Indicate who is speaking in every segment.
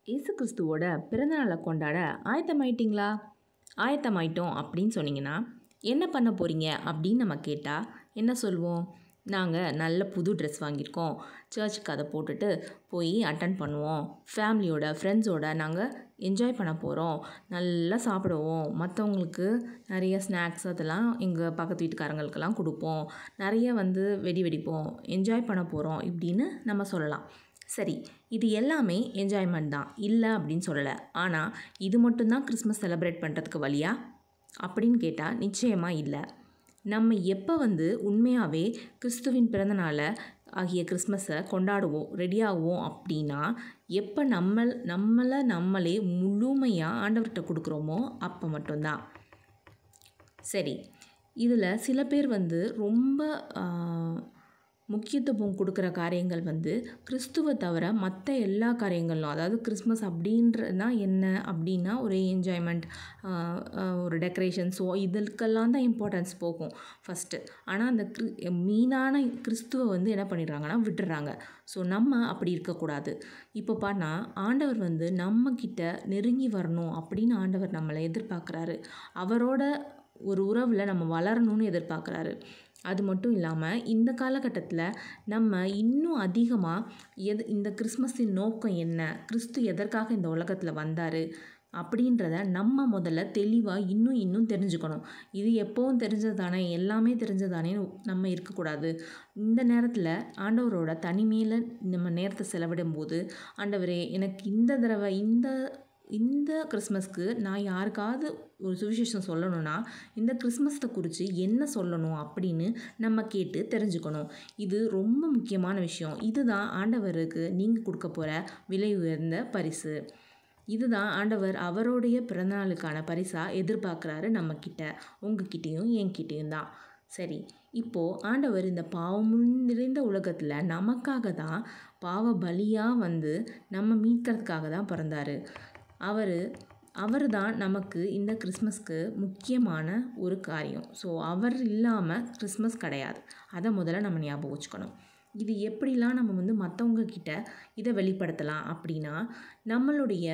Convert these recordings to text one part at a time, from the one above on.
Speaker 1: இயேசு கிறிஸ்துவோட பிறந்தநாளை கொண்டாட ஆயத்தமாயிட்டிங்களா ஆயத்தமாயிட்டோம் அப்படின்னு சொன்னீங்கன்னா என்ன பண்ண போகிறீங்க அப்படின்னு நம்ம கேட்டால் என்ன சொல்வோம் நாங்கள் நல்ல புது ட்ரெஸ் வாங்கியிருக்கோம் சர்ச்சுக்கு அதை போட்டுட்டு போய் அட்டன் பண்ணுவோம் ஃபேமிலியோட ஃப்ரெண்ட்ஸோட நாங்கள் என்ஜாய் பண்ண போகிறோம் நல்லா சாப்பிடுவோம் மற்றவங்களுக்கு நிறைய ஸ்நாக்ஸ் அதெல்லாம் எங்கள் பக்கத்து வீட்டுக்காரங்களுக்கெல்லாம் கொடுப்போம் நிறைய வந்து வெடி வெடிப்போம் என்ஜாய் பண்ண போகிறோம் இப்படின்னு நம்ம சொல்லலாம் சரி இது எல்லாமே என்ஜாய்மெண்ட் தான் இல்லை அப்படின்னு சொல்லலை ஆனால் இது மட்டும்தான் கிறிஸ்மஸ் செலிப்ரேட் பண்ணுறதுக்கு வழியா அப்படின்னு கேட்டால் நிச்சயமாக இல்லை நம்ம எப்போ வந்து உண்மையாகவே கிறிஸ்துவின் பிறந்தநாளை ஆகிய கிறிஸ்மஸை கொண்டாடுவோம் ரெடியாகுவோம் அப்படின்னா எப்போ நம்ம நம்மளை நம்மளே முழுமையாக ஆண்டவர்கிட்ட கொடுக்குறோமோ அப்போ மட்டும்தான் சரி இதில் சில பேர் வந்து ரொம்ப முக்கியத்துவம் கொடுக்குற காரியங்கள் வந்து கிறிஸ்துவை தவிர மற்ற எல்லா காரியங்களும் அதாவது கிறிஸ்மஸ் அப்படின்றதுனா என்ன அப்படின்னா ஒரு என்ஜாய்மெண்ட் ஒரு டெக்கரேஷன்ஸோ இதற்கெல்லாம் தான் இம்பார்ட்டன்ஸ் போகும் ஃபஸ்ட்டு ஆனால் அந்த கிரி மீனான கிறிஸ்துவை வந்து என்ன பண்ணிடுறாங்கன்னா விட்டுறாங்க ஸோ நம்ம அப்படி இருக்கக்கூடாது இப்போ பார்த்தா ஆண்டவர் வந்து நம்மக்கிட்ட நெருங்கி வரணும் அப்படின்னு ஆண்டவர் நம்மளை எதிர்பார்க்குறாரு அவரோட ஒரு உறவில் நம்ம வளரணும்னு எதிர்பார்க்குறாரு அது மட்டும் இல்லாமல் இந்த காலகட்டத்தில் நம்ம இன்னும் அதிகமாக எது இந்த கிறிஸ்மஸின் நோக்கம் என்ன கிறிஸ்து எதற்காக இந்த உலகத்தில் வந்தார் அப்படின்றத நம்ம முதல்ல தெளிவாக இன்னும் இன்னும் தெரிஞ்சுக்கணும் இது எப்போவும் தெரிஞ்சது தானே எல்லாமே தெரிஞ்சது தானே நம்ம இருக்கக்கூடாது இந்த நேரத்தில் ஆண்டவரோட தனிமையில் நம்ம நேரத்தை செலவிடும் போது ஆண்டவரே எனக்கு இந்த தடவை இந்த இந்த கிறிஸ்மஸ்க்கு நான் யாருக்காவது ஒரு சுவிசேஷம் சொல்லணும்னா இந்த கிறிஸ்மஸை குறித்து என்ன சொல்லணும் அப்படின்னு நம்ம கேட்டு தெரிஞ்சுக்கணும் இது ரொம்ப முக்கியமான விஷயம் இதுதான் ஆண்டவருக்கு நீங்கள் கொடுக்க போகிற விலை உயர்ந்த பரிசு இதுதான் ஆண்டவர் அவருடைய பிறந்தநாளுக்கான பரிசாக எதிர்பார்க்குறாரு நம்மக்கிட்ட உங்ககிட்டேயும் என்கிட்டேயும் தான் சரி இப்போது ஆண்டவர் இந்த பாவம் நிறைந்த உலகத்தில் நமக்காக தான் பாவ பலியாக வந்து நம்ம மீட்கிறதுக்காக தான் பிறந்தார் அவர் அவர் தான் நமக்கு இந்த கிறிஸ்மஸ்க்கு முக்கியமான ஒரு காரியம் ஸோ அவர் இல்லாமல் கிறிஸ்மஸ் கிடையாது அதை முதல்ல நம்ம ஞாபகம் வச்சுக்கணும் இது எப்படிலாம் நம்ம வந்து மற்றவங்க கிட்ட இதை வெளிப்படுத்தலாம் அப்படின்னா நம்மளுடைய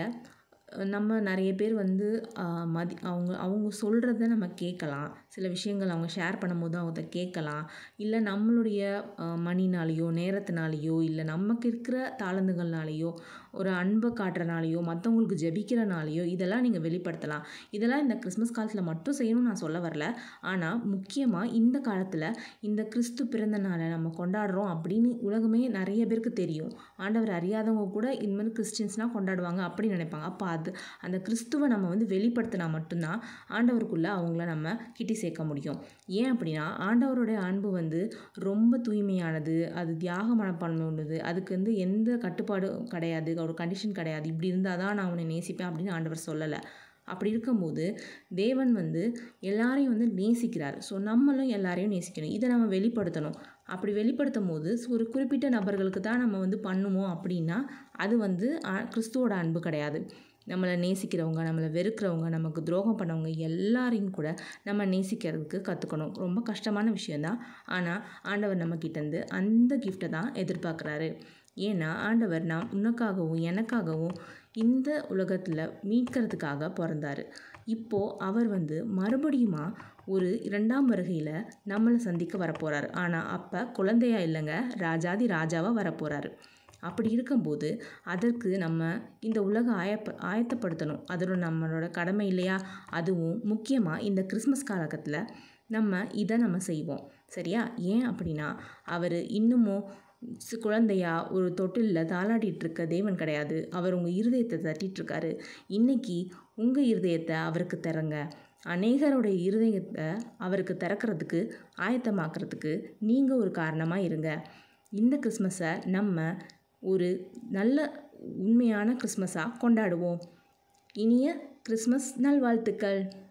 Speaker 1: நம்ம நிறைய பேர் வந்து மதி அவங்க அவங்க சொல்கிறத நம்ம கேட்கலாம் சில விஷயங்கள் அவங்க ஷேர் பண்ணும்போது அவங்க அதை கேட்கலாம் இல்லை நம்மளுடைய மணினாலேயோ நேரத்தினாலேயோ இல்லை நமக்கு இருக்கிற தாளந்துகள்னாலேயோ ஒரு அன்பை காட்டுறனாலேயோ மற்றவங்களுக்கு ஜெபிக்கிறனாலேயோ இதெல்லாம் நீங்கள் வெளிப்படுத்தலாம் இதெல்லாம் இந்த கிறிஸ்மஸ் காலத்தில் மட்டும் செய்யணும்னு நான் சொல்ல வரல ஆனால் முக்கியமாக இந்த காலத்தில் இந்த கிறிஸ்து பிறந்த நாளை நம்ம கொண்டாடுறோம் அப்படின்னு உலகமே நிறைய பேருக்கு தெரியும் ஆண்டவர் அறியாதவங்க கூட இந்த மாதிரி கிறிஸ்டின்ஸ்னால் கொண்டாடுவாங்க அப்படின்னு நினைப்பாங்க அப்போ அது அந்த கிறிஸ்துவை நம்ம வந்து வெளிப்படுத்தினா மட்டும்தான் ஆண்டவருக்குள்ளே அவங்கள நம்ம கிட்டி சேர்க்க முடியும் ஏன் அப்படின்னா ஆண்டவருடைய அன்பு வந்து ரொம்ப தூய்மையானது அது தியாக மனப்பான்மை உள்ளது அதுக்கு வந்து எந்த கட்டுப்பாடும் கிடையாது ஒரு கண்டிஷன் கிடையாது இப்படி இருந்தால் தான் நான் உன்னை நேசிப்பேன் அப்படின்னு ஆண்டவர் சொல்லலை அப்படி இருக்கும்போது தேவன் வந்து எல்லாரையும் வந்து நேசிக்கிறார் ஸோ நம்மளும் எல்லாரையும் நேசிக்கணும் இதை நம்ம வெளிப்படுத்தணும் அப்படி வெளிப்படுத்தும் போது ஒரு குறிப்பிட்ட நபர்களுக்கு தான் நம்ம வந்து பண்ணுவோம் அப்படின்னா அது வந்து கிறிஸ்துவோட அன்பு கிடையாது நம்மளை நேசிக்கிறவங்க நம்மளை வெறுக்கிறவங்க நமக்கு துரோகம் பண்ணவங்க எல்லாரையும் கூட நம்ம நேசிக்கிறதுக்கு கற்றுக்கணும் ரொம்ப கஷ்டமான விஷயந்தான் ஆனால் ஆண்டவர் நம்மக்கிட்டேருந்து அந்த கிஃப்டை தான் எதிர்பார்க்குறாரு ஏன்னா ஆண்டவர் நான் உனக்காகவும் எனக்காகவும் இந்த உலகத்தில் மீட்கிறதுக்காக பிறந்தார் இப்போது அவர் வந்து மறுபடியுமா ஒரு இரண்டாம் வருகையில் நம்மளை சந்திக்க வரப்போகிறார் ஆனால் அப்போ குழந்தையா இல்லைங்க ராஜாதி ராஜாவாக வரப்போகிறாரு அப்படி இருக்கும்போது அதற்கு நம்ம இந்த உலகம் ஆயப்ப ஆயத்தப்படுத்தணும் அதோட நம்மளோட கடமை இல்லையா அதுவும் முக்கியமாக இந்த கிறிஸ்மஸ் காலகட்டத்தில் நம்ம இதை நம்ம செய்வோம் சரியா ஏன் அப்படின்னா அவர் இன்னமும் குழந்தையா ஒரு தொட்டிலில் தாளாட்டிகிட்டு இருக்க தேவன் கிடையாது அவர் உங்கள் இருதயத்தை தட்டிகிட்ருக்காரு இன்றைக்கி உங்கள் இருதயத்தை அவருக்கு தரங்க அநேகருடைய இருதயத்தை அவருக்கு திறக்கிறதுக்கு ஆயத்தமாக்கிறதுக்கு நீங்கள் ஒரு காரணமாக இருங்க இந்த கிறிஸ்மஸை நம்ம ஒரு நல்ல உண்மையான கிறிஸ்மஸாக கொண்டாடுவோம் இனிய கிறிஸ்மஸ் நல்வாழ்த்துக்கள்